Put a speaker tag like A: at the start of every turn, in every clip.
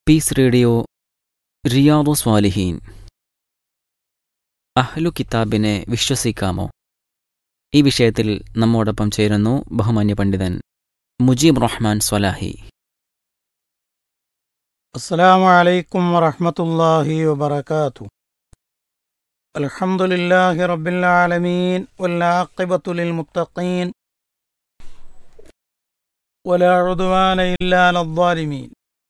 A: piece radio റിയാദു സ്വാലിഹീൻ അഹ്ലു കിതാബിനെ വിശ്വസിക്കാമോ ഈ വിഷയത്തിൽ നമ്മോടൊപ്പം ചേരുന്നു ബഹുമാന്യ പണ്ഡിതൻ മുജീബ് റഹ്മാൻ സ്വലാഹി
B: السلام عليكم ورحمة الله وبركاته الحمد لله رب العالمين والعاقبة للمتقين ولا عدوان إلا على الظالمين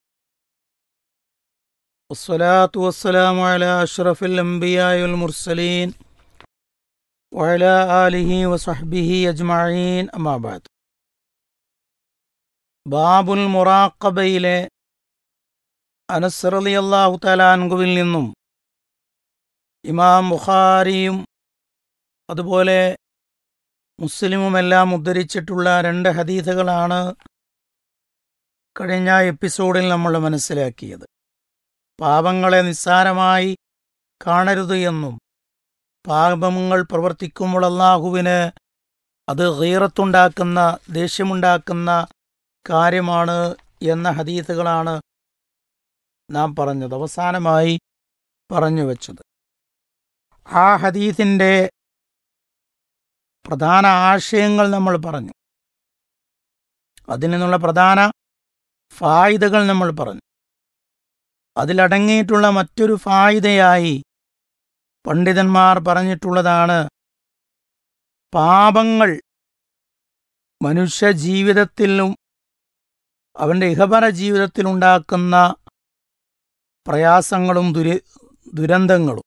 B: والصلاة والسلام على أشرف الأنبياء والمرسلين وعلى آله وصحبه أجمعين أما بعد باب المراقبة إلى അനസ്റലി അള്ളാഹു തലാൻകുവിൽ നിന്നും ഇമാം ബുഖാരിയും അതുപോലെ മുസ്ലിമുമെല്ലാം ഉദ്ധരിച്ചിട്ടുള്ള രണ്ട് ഹദീസുകളാണ് കഴിഞ്ഞ എപ്പിസോഡിൽ നമ്മൾ മനസ്സിലാക്കിയത് പാപങ്ങളെ നിസ്സാരമായി കാണരുത് എന്നും പാപങ്ങൾ പ്രവർത്തിക്കുമ്പോൾ അള്ളാഹുവിന് അത് ഹീറത്തുണ്ടാക്കുന്ന ദേഷ്യമുണ്ടാക്കുന്ന കാര്യമാണ് എന്ന ഹദീസുകളാണ് നാം പറഞ്ഞത് അവസാനമായി പറഞ്ഞു വച്ചത് ആ ഹദീസിൻ്റെ പ്രധാന ആശയങ്ങൾ നമ്മൾ പറഞ്ഞു അതിൽ നിന്നുള്ള പ്രധാന ഫായിദകൾ നമ്മൾ പറഞ്ഞു അതിലടങ്ങിയിട്ടുള്ള മറ്റൊരു ഫായിദയായി പണ്ഡിതന്മാർ പറഞ്ഞിട്ടുള്ളതാണ് പാപങ്ങൾ മനുഷ്യ ജീവിതത്തിലും അവൻ്റെ ഇഹപര ജീവിതത്തിലുണ്ടാക്കുന്ന പ്രയാസങ്ങളും ദുരി ദുരന്തങ്ങളും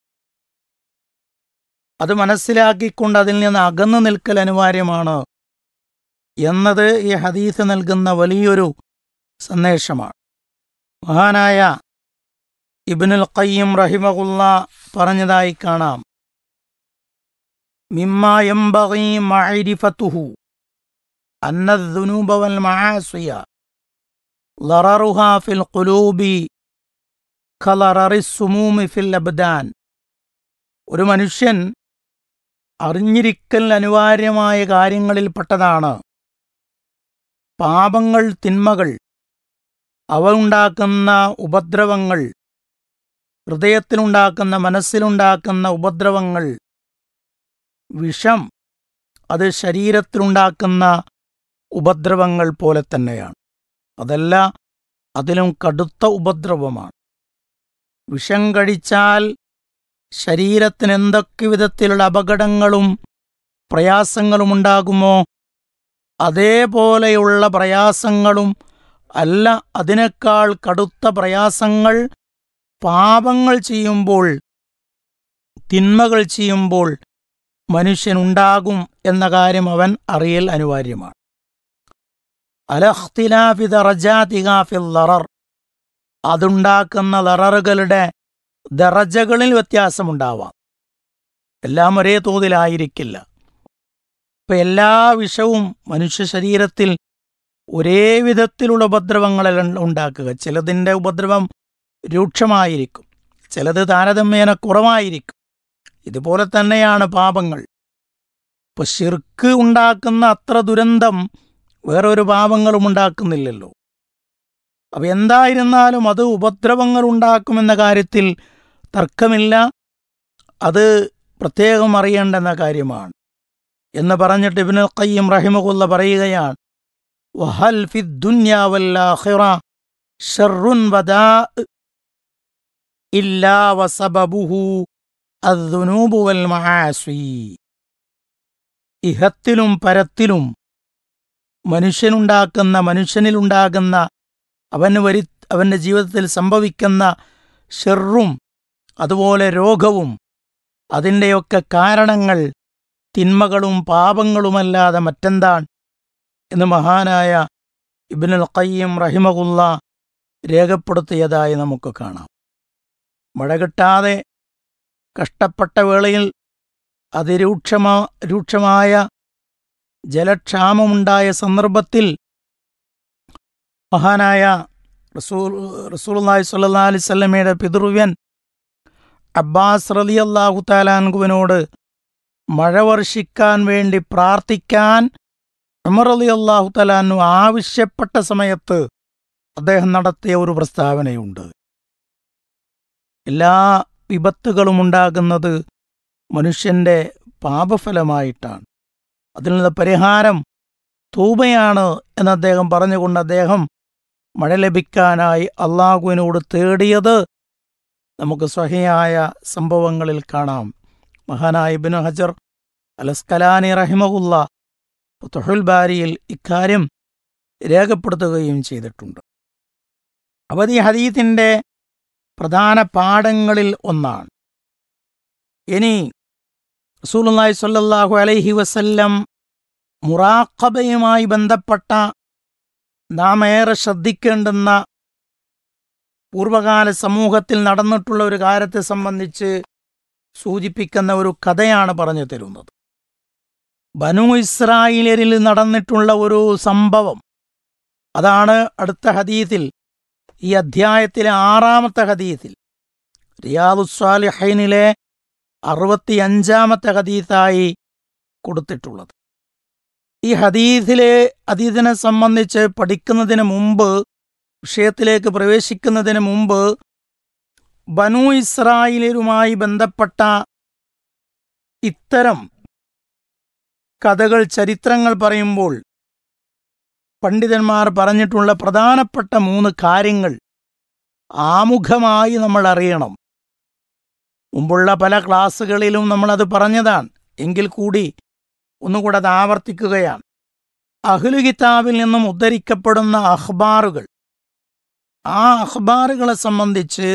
B: അത് മനസ്സിലാക്കിക്കൊണ്ട് അതിൽ നിന്ന് അകന്നു നിൽക്കൽ അനിവാര്യമാണ് എന്നത് ഈ ഹദീസ് നൽകുന്ന വലിയൊരു സന്ദേശമാണ് മഹാനായ ഇബ്നുൽ ഖയ്യം റഹിമകുല്ല പറഞ്ഞതായി കാണാം മിമ്മ യംബഗി മഅരിഫത്തുഹു അന്ന الذنوب والمعاصي ضررها في القلوب ഖലറിസുമൂമി ഫിൽ അബ്ദാൻ ഒരു മനുഷ്യൻ അറിഞ്ഞിരിക്കൽ അനിവാര്യമായ കാര്യങ്ങളിൽപ്പെട്ടതാണ് പാപങ്ങൾ തിന്മകൾ അവ ഉണ്ടാക്കുന്ന ഉപദ്രവങ്ങൾ ഹൃദയത്തിലുണ്ടാക്കുന്ന മനസ്സിലുണ്ടാക്കുന്ന ഉപദ്രവങ്ങൾ വിഷം അത് ശരീരത്തിലുണ്ടാക്കുന്ന ഉപദ്രവങ്ങൾ പോലെ തന്നെയാണ് അതല്ല അതിലും കടുത്ത ഉപദ്രവമാണ് വിഷം കഴിച്ചാൽ ശരീരത്തിന് എന്തൊക്കെ വിധത്തിലുള്ള അപകടങ്ങളും പ്രയാസങ്ങളും ഉണ്ടാകുമോ അതേപോലെയുള്ള പ്രയാസങ്ങളും അല്ല അതിനേക്കാൾ കടുത്ത പ്രയാസങ്ങൾ പാപങ്ങൾ ചെയ്യുമ്പോൾ തിന്മകൾ ചെയ്യുമ്പോൾ മനുഷ്യനുണ്ടാകും എന്ന കാര്യം അവൻ അറിയൽ അനിവാര്യമാണ് അലഖ്തിലാഫി ദറജാതിഹാഫിൽ ലറർ അതുണ്ടാക്കുന്ന ലററുകളുടെ ദറജകളിൽ വ്യത്യാസമുണ്ടാവാം എല്ലാം ഒരേ തോതിലായിരിക്കില്ല ഇപ്പൊ എല്ലാ വിഷവും മനുഷ്യ ശരീരത്തിൽ ഒരേ വിധത്തിലുള്ള ഉപദ്രവങ്ങളല്ല ഉണ്ടാക്കുക ചിലതിൻ്റെ ഉപദ്രവം രൂക്ഷമായിരിക്കും ചിലത് താരതമ്യേന കുറവായിരിക്കും ഇതുപോലെ തന്നെയാണ് പാപങ്ങൾ ഇപ്പൊ ശിർക്ക് ഉണ്ടാക്കുന്ന അത്ര ദുരന്തം വേറൊരു പാപങ്ങളും ഉണ്ടാക്കുന്നില്ലല്ലോ അപ്പൊ എന്തായിരുന്നാലും അത് ഉപദ്രവങ്ങൾ ഉണ്ടാക്കുമെന്ന കാര്യത്തിൽ തർക്കമില്ല അത് പ്രത്യേകം അറിയേണ്ടെന്ന കാര്യമാണ് എന്ന് പറഞ്ഞിട്ട് ഇബ്നു ഖയ്യിം റഹിമഹുല്ല പറയുകയാണ് വഹൽ ഫി ദുനിയാ വൽ ആഖിറ ശർറുൻ വദാ ഇല്ലാ വസബബുഹു അദ്ദുനൂബു വൽ മആസി ഇഹത്തിലും പരത്തിലും മനുഷ്യനുണ്ടാക്കുന്ന മനുഷ്യനിലുണ്ടാകുന്ന അവന് വരി അവൻ്റെ ജീവിതത്തിൽ സംഭവിക്കുന്ന ഷെറും അതുപോലെ രോഗവും അതിൻ്റെയൊക്കെ കാരണങ്ങൾ തിന്മകളും പാപങ്ങളുമല്ലാതെ മറ്റെന്താണ് എന്ന് മഹാനായ ഇബ്നുൽ ഖയ്യം റഹിമകുല്ല രേഖപ്പെടുത്തിയതായി നമുക്ക് കാണാം മഴ കിട്ടാതെ കഷ്ടപ്പെട്ട വേളയിൽ അതിരൂക്ഷമാ രൂക്ഷമായ ജലക്ഷാമമുണ്ടായ സന്ദർഭത്തിൽ മഹാനായ റസൂൽ റസൂലുള്ളാഹി സ്വല്ലല്ലാഹി അലൈഹി വസല്ലമയുടെ പിതൃവ്യൻ അബ്ബാസ് റളിയല്ലാഹു താലാൻകുവിനോട് മഴ വർഷിക്കാൻ വേണ്ടി പ്രാർത്ഥിക്കാൻ ഉമർ അലി അള്ളാഹു തലാനു ആവശ്യപ്പെട്ട സമയത്ത് അദ്ദേഹം നടത്തിയ ഒരു പ്രസ്താവനയുണ്ട് എല്ലാ വിപത്തുകളും ഉണ്ടാകുന്നത് മനുഷ്യന്റെ പാപഫലമായിട്ടാണ് അതിൽ നിന്ന് പരിഹാരം തൂബയാണ് എന്ന് അദ്ദേഹം പറഞ്ഞുകൊണ്ട് അദ്ദേഹം മഴ ലഭിക്കാനായി അള്ളാഹുവിനോട് തേടിയത് നമുക്ക് സ്വഹിയായ സംഭവങ്ങളിൽ കാണാം മഹാനായ ഇബ്നു ഹജർ അലസ്കലാനി റഹിമഹുല്ല തുഹുൽ ബാരിയിൽ ഇക്കാര്യം രേഖപ്പെടുത്തുകയും ചെയ്തിട്ടുണ്ട് അവധി ഹദീത്തിൻ്റെ പ്രധാന പാഠങ്ങളിൽ ഒന്നാണ് ഇനി റസൂലുള്ളാഹി സ്വല്ലല്ലാഹു അലൈഹി വസല്ലം മുറാഖബയുമായി ബന്ധപ്പെട്ട നാം ഏറെ ശ്രദ്ധിക്കേണ്ടുന്ന പൂർവകാല സമൂഹത്തിൽ നടന്നിട്ടുള്ള ഒരു കാര്യത്തെ സംബന്ധിച്ച് സൂചിപ്പിക്കുന്ന ഒരു കഥയാണ് പറഞ്ഞു തരുന്നത് ബനു ഇസ്രായേലിൽ നടന്നിട്ടുള്ള ഒരു സംഭവം അതാണ് അടുത്ത ഹദീത്തിൽ ഈ അധ്യായത്തിലെ ആറാമത്തെ ഹദീത്തിൽ റിയാദുസ്വാലിഹൈനിലെ അറുപത്തിയഞ്ചാമത്തെ ഹദീത്തായി കൊടുത്തിട്ടുള്ളത് ഈ ഹദീസിലെ ഹദീസിനെ സംബന്ധിച്ച് പഠിക്കുന്നതിന് മുമ്പ് വിഷയത്തിലേക്ക് പ്രവേശിക്കുന്നതിന് മുമ്പ് ബനു ഇസ്രായേലരുമായി ബന്ധപ്പെട്ട ഇത്തരം കഥകൾ ചരിത്രങ്ങൾ പറയുമ്പോൾ പണ്ഡിതന്മാർ പറഞ്ഞിട്ടുള്ള പ്രധാനപ്പെട്ട മൂന്ന് കാര്യങ്ങൾ ആമുഖമായി നമ്മൾ അറിയണം മുമ്പുള്ള പല ക്ലാസ്സുകളിലും നമ്മളത് പറഞ്ഞതാണ് എങ്കിൽ കൂടി ഒന്നുകൂടെ അത് ആവർത്തിക്കുകയാണ് അഹ്ലു കിതാബിൽ നിന്നും ഉദ്ധരിക്കപ്പെടുന്ന അഖ്ബാറുകൾ ആ അഖ്ബാറുകളെ സംബന്ധിച്ച്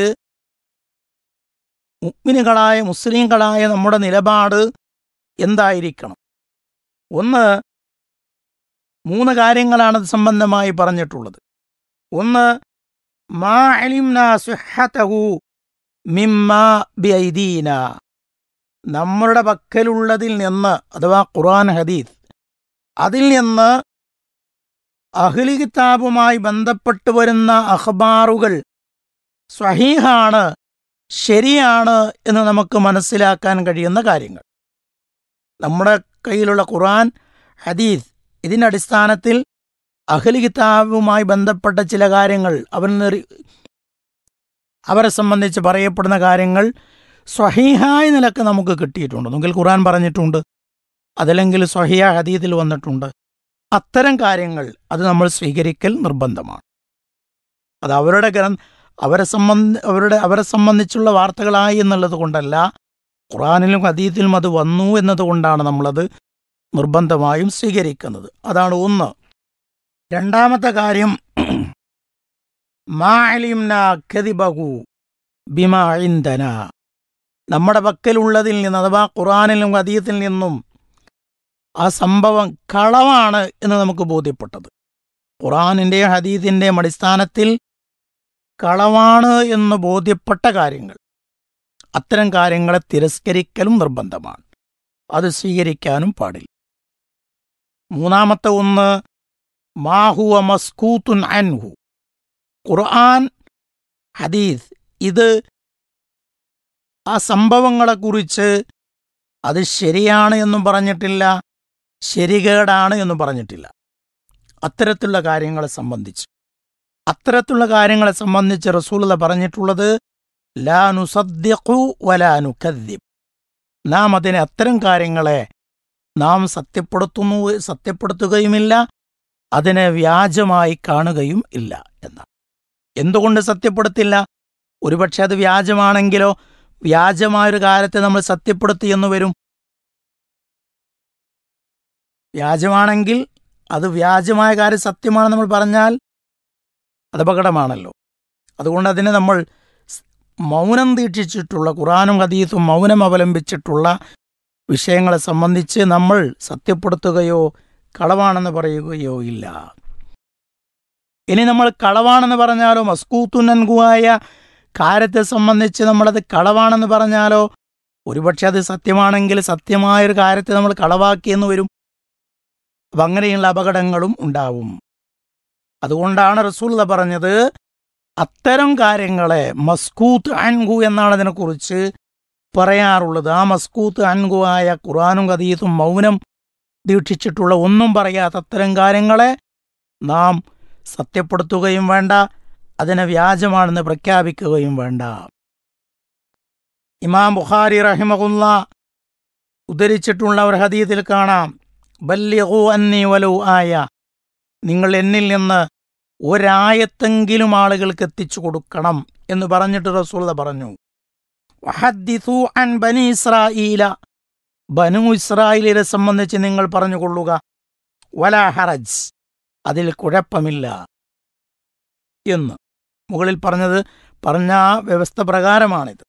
B: മുഗ്മിനുകളായ മുസ്ലിങ്ങളായ നമ്മുടെ നിലപാട് എന്തായിരിക്കണം ഒന്ന് മൂന്ന് കാര്യങ്ങളാണ് ഇത് സംബന്ധമായി പറഞ്ഞിട്ടുള്ളത് ഒന്ന് മാ അലിംന സുഹത്തഹു മിമ്മ ബിഐദീന നമ്മളുടെ പക്കലുള്ളതിൽ നിന്ന് അഥവാ ഖുർആൻ ഹദീസ് അതിൽ നിന്ന് അഹ്ലി കിതാബുമായി ബന്ധപ്പെട്ട് വരുന്ന അഖ്ബാറുകൾ സ്വഹീഹാണ് ശരിയാണ് എന്ന് നമുക്ക് മനസ്സിലാക്കാൻ കഴിയുന്ന കാര്യങ്ങൾ നമ്മുടെ കയ്യിലുള്ള ഖുർആൻ ഹദീസ് ഇതിൻ്റെ അടിസ്ഥാനത്തിൽ അഹ്ലി കിതാബുമായി ബന്ധപ്പെട്ട ചില കാര്യങ്ങൾ അവർ അവരെ സംബന്ധിച്ച് പറയപ്പെടുന്ന കാര്യങ്ങൾ സ്വഹീഹായ നിലക്ക് നമുക്ക് കിട്ടിയിട്ടുണ്ട് ഒന്നുകിൽ ഖുർആൻ പറഞ്ഞിട്ടുണ്ട് അതല്ലെങ്കിൽ സ്വഹിയ ഹദീദിൽ വന്നിട്ടുണ്ട് അത്തരം കാര്യങ്ങൾ അത് നമ്മൾ സ്വീകരിക്കൽ നിർബന്ധമാണ് അത് അവരുടെ ഗ്രന്ഥ അവരെ സംബന്ധ അവരുടെ അവരെ സംബന്ധിച്ചുള്ള വാർത്തകളായി എന്നുള്ളത് കൊണ്ടല്ല ഖുറാനിലും ഹദീത്തിലും അത് വന്നു എന്നതുകൊണ്ടാണ് നമ്മളത് നിർബന്ധമായും സ്വീകരിക്കുന്നത് അതാണ് ഒന്ന് രണ്ടാമത്തെ കാര്യം മാലിംന കതിബഹു ബിമാ ഇന്ധന നമ്മുടെ പക്കലുള്ളതിൽ നിന്ന് അഥവാ ഖുറാനിലും ഹദീത്തിൽ നിന്നും ആ സംഭവം കളവാണ് എന്ന് നമുക്ക് ബോധ്യപ്പെട്ടത് ഖുറാനിൻ്റെയും ഹദീത്തിൻ്റെയും അടിസ്ഥാനത്തിൽ കളവാണ് എന്ന് ബോധ്യപ്പെട്ട കാര്യങ്ങൾ അത്തരം കാര്യങ്ങളെ തിരസ്കരിക്കലും നിർബന്ധമാണ് അത് സ്വീകരിക്കാനും പാടില്ല മൂന്നാമത്തെ ഒന്ന് മാഹുവ മസ്കൂത്തുൻ അൻഹു ഖുർആൻ ഹദീസ് ഇത് ആ സംഭവങ്ങളെക്കുറിച്ച് അത് ശരിയാണ് എന്നും പറഞ്ഞിട്ടില്ല ശരികേടാണ് എന്നും പറഞ്ഞിട്ടില്ല അത്തരത്തിലുള്ള കാര്യങ്ങളെ സംബന്ധിച്ച് അത്തരത്തിലുള്ള കാര്യങ്ങളെ സംബന്ധിച്ച് റസൂലത പറഞ്ഞിട്ടുള്ളത് ലാ നുസദ്ദിഖു വലാ നുകദ്ദിബ് നാം അതിനെ അത്തരം കാര്യങ്ങളെ നാം സത്യപ്പെടുത്തുന്നു സത്യപ്പെടുത്തുകയുമില്ല അതിനെ വ്യാജമായി കാണുകയും ഇല്ല എന്നാണ് എന്തുകൊണ്ട് സത്യപ്പെടുത്തില്ല ഒരുപക്ഷെ അത് വ്യാജമാണെങ്കിലോ വ്യാജമായൊരു കാര്യത്തെ നമ്മൾ സത്യപ്പെടുത്തി എന്ന് വരും വ്യാജമാണെങ്കിൽ അത് വ്യാജമായ കാര്യം സത്യമാണെന്ന് നമ്മൾ പറഞ്ഞാൽ അത് അപകടമാണല്ലോ അതുകൊണ്ട് അതിനെ നമ്മൾ മൗനം ദീക്ഷിച്ചിട്ടുള്ള ഖുറാനും ഹദീസും മൗനം അവലംബിച്ചിട്ടുള്ള വിഷയങ്ങളെ സംബന്ധിച്ച് നമ്മൾ സത്യപ്പെടുത്തുകയോ കളവാണെന്ന് പറയുകയോ ഇല്ല ഇനി നമ്മൾ കളവാണെന്ന് പറഞ്ഞാലോ മസ്കൂത്തുനൻകുവായ കാര്യത്തെ സംബന്ധിച്ച് നമ്മളത് കളവാണെന്ന് പറഞ്ഞാലോ ഒരുപക്ഷെ അത് സത്യമാണെങ്കിൽ സത്യമായൊരു കാര്യത്തെ നമ്മൾ കളവാക്കിയെന്ന് വരും അപ്പം അങ്ങനെയുള്ള അപകടങ്ങളും ഉണ്ടാവും അതുകൊണ്ടാണ് റസൂൽ പറഞ്ഞത് അത്തരം കാര്യങ്ങളെ മസ്കൂത്ത് അൻഹു എന്നാണ് അതിനെക്കുറിച്ച് പറയാറുള്ളത് ആ മസ്കൂത്ത് അൻഹു ആയ ഖുറാനും കദീസും മൗനം ദീക്ഷിച്ചിട്ടുള്ള ഒന്നും പറയാത്ത അത്തരം കാര്യങ്ങളെ നാം സത്യപ്പെടുത്തുകയും വേണ്ട അതിനെ വ്യാജമാണെന്ന് പ്രഖ്യാപിക്കുകയും വേണ്ട ഇമാം ബുഖാരി റഹിമകുല്ല ഉദ്ധരിച്ചിട്ടുള്ള ഒരു ഹദീത്തിൽ കാണാം ബല്യഹു അന്നി വലു ആയ നിങ്ങൾ എന്നിൽ നിന്ന് ഒരായത്തെങ്കിലും ആളുകൾക്ക് എത്തിച്ചു കൊടുക്കണം എന്ന് പറഞ്ഞിട്ട് റസൂല പറഞ്ഞു വഹദ്ദിഥു അൻ ബനി ഇസ്രായീല ബനു ഇസ്രായേലിനെ സംബന്ധിച്ച് നിങ്ങൾ പറഞ്ഞുകൊള്ളുക വലാ ഹറജ് അതിൽ കുഴപ്പമില്ല എന്ന് മുകളിൽ പറഞ്ഞത് പറഞ്ഞ ആ വ്യവസ്ഥ പ്രകാരമാണിത്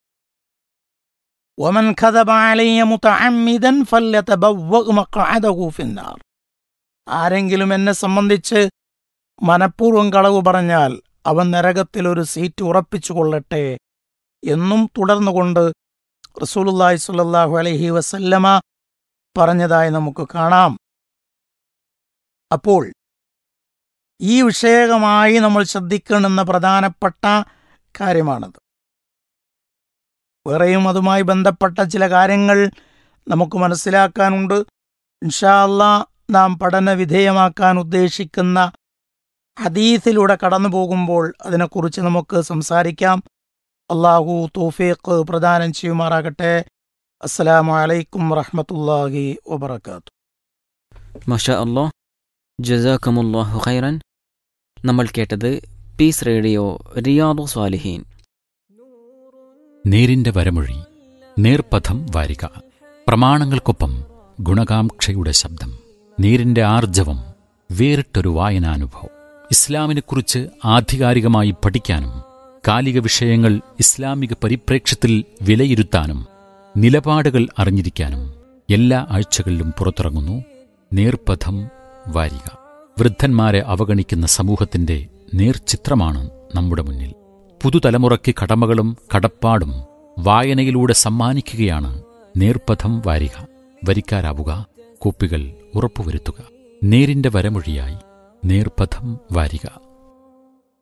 B: ومن كذب علي متعمدا فليتبوأ مقعده في النار ആരെങ്കിലും എന്നെ സംബന്ധിച്ച് മനഃപൂർവ്വം കളവ് പറഞ്ഞാൽ അവൻ നരകത്തിൽ ഒരു സീറ്റ് ഉറപ്പിച്ചു കൊള്ളട്ടെ എന്നും തുടർന്നുകൊണ്ട് റസൂലുള്ളാഹി സ്വല്ലല്ലാഹു അലൈഹി വസല്ലമ പറഞ്ഞതായി നമുക്ക് കാണാം അപ്പോൾ ഈ വിഷയകമായി നമ്മൾ ശ്രദ്ധിക്കണമെന്ന പ്രധാനപ്പെട്ട കാര്യമാണത് വേറെയും അതുമായി ബന്ധപ്പെട്ട ചില കാര്യങ്ങൾ നമുക്ക് മനസ്സിലാക്കാനുണ്ട് ഇൻഷാ അല്ലാ നാം പഠന വിധേയമാക്കാൻ ഉദ്ദേശിക്കുന്ന ഹദീസിലൂടെ കടന്നു പോകുമ്പോൾ അതിനെക്കുറിച്ച് നമുക്ക് സംസാരിക്കാം അള്ളാഹു തൗഫീഖ് പ്രദാനം ചെയ്യുമാറാകട്ടെ അസ്സലാമു അലൈക്കും വറഹ്മത്തുള്ളാഹി വബറകാത്തു
A: മഷാ അല്ലോ ജസാക്കമുല്ലാഹു ഖൈറൻ നമ്മൾ കേട്ടത് പീസ് റേഡിയോ റിയാദു സ്വാലിഹീൻ
C: നേരിന്റെ വരമൊഴി നേർപഥം വാരിക പ്രമാണങ്ങൾക്കൊപ്പം ഗുണകാംക്ഷയുടെ ശബ്ദം നേരിന്റെ ആർജവം വേറിട്ടൊരു വായനാനുഭവം ഇസ്ലാമിനെക്കുറിച്ച് ആധികാരികമായി പഠിക്കാനും കാലിക വിഷയങ്ങൾ ഇസ്ലാമിക പരിപ്രേക്ഷ്യത്തിൽ വിലയിരുത്താനും നിലപാടുകൾ അറിഞ്ഞിരിക്കാനും എല്ലാ ആഴ്ചകളിലും പുറത്തിറങ്ങുന്നു നേർപഥം വാരിക വൃദ്ധന്മാരെ അവഗണിക്കുന്ന സമൂഹത്തിന്റെ നേർചിത്രമാണ് നമ്മുടെ മുന്നിൽ പുതുതലമുറയ്ക്ക് കടമകളും കടപ്പാടും വായനയിലൂടെ സമ്മാനിക്കുകയാണ് നേർപഥം വാരിക വരിക്കാരാവുക കോപ്പികൾ ഉറപ്പുവരുത്തുക നേരിന്റെ വരമൊഴിയായി നേർപഥം വാരിക